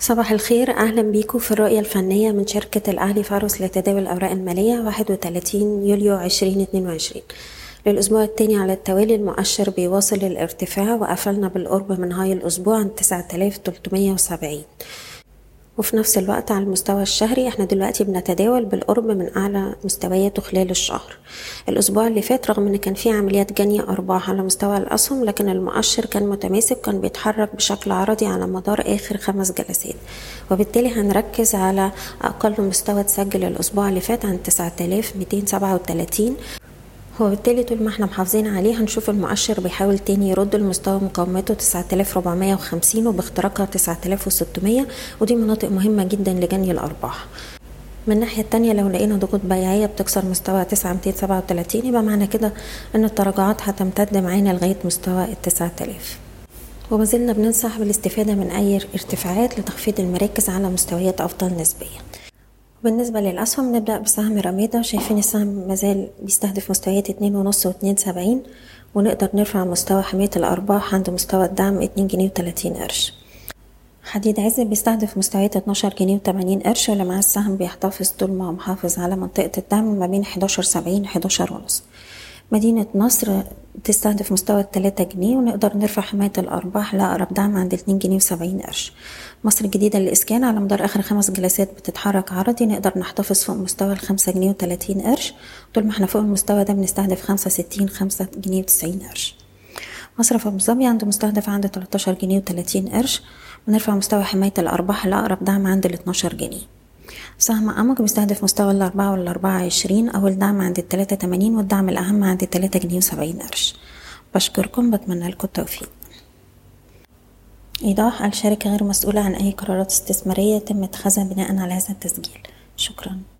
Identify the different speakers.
Speaker 1: صباح الخير أهلا بيكم في الرؤية الفنية من شركة الأهلي فاروس لتداول الأوراق المالية 31 يوليو 2022 للأسبوع الثاني على التوالي المؤشر بيواصل الارتفاع وقفلنا بالقرب من هاي الأسبوع عند 9370 وفي نفس الوقت على المستوى الشهري احنا دلوقتي بنتداول بالقرب من اعلى مستوياته خلال الشهر الاسبوع اللي فات رغم ان كان في عمليات جني ارباح على مستوى الاسهم لكن المؤشر كان متماسك كان بيتحرك بشكل عرضي على مدار اخر خمس جلسات وبالتالي هنركز على اقل مستوى تسجل الاسبوع اللي فات عند 9237 وبالتالي طول ما احنا محافظين عليه هنشوف المؤشر بيحاول تاني يرد لمستوى مقاومته 9450 وباختراقها 9600 ودي مناطق مهمة جدا لجني الأرباح من الناحية التانية لو لقينا ضغوط بيعية بتكسر مستوى 9237 يبقى معنى كده ان التراجعات هتمتد معانا لغاية مستوى ال 9000 وما زلنا بننصح بالاستفادة من أي ارتفاعات لتخفيض المراكز على مستويات أفضل نسبيا بالنسبة للأسهم نبدأ بسهم رميدة شايفين السهم مازال بيستهدف مستويات اتنين ونص واتنين سبعين ونقدر نرفع مستوى حماية الأرباح عند مستوى الدعم اتنين جنيه وتلاتين قرش حديد عز بيستهدف مستويات اتناشر جنيه وتمانين قرش واللي معاه السهم بيحتفظ طول ما هو محافظ على منطقة الدعم ما بين حداشر سبعين حداشر ونص مدينة نصر تستهدف مستوى التلاتة جنيه ونقدر نرفع حماية الأرباح لأقرب دعم عند اتنين جنيه وسبعين قرش مصر الجديدة للإسكان على مدار آخر خمس جلسات بتتحرك عرضي نقدر نحتفظ فوق مستوى الخمسة جنيه وتلاتين قرش طول ما احنا فوق المستوى ده بنستهدف خمسة ستين خمسة جنيه وتسعين قرش مصرف أبو ظبي عنده مستهدف عند تلاتاشر جنيه وتلاتين قرش ونرفع مستوى حماية الأرباح لأقرب دعم عند الاتناشر جنيه سهم أمك بيستهدف مستوى الأربعة والأربعة عشرين أول دعم عند التلاتة تمانين والدعم الأهم عند التلاتة جنيه وسبعين قرش بشكركم بتمنى لكم التوفيق إيضاح الشركة غير مسؤولة عن أي قرارات استثمارية تم اتخاذها بناء على هذا التسجيل شكرا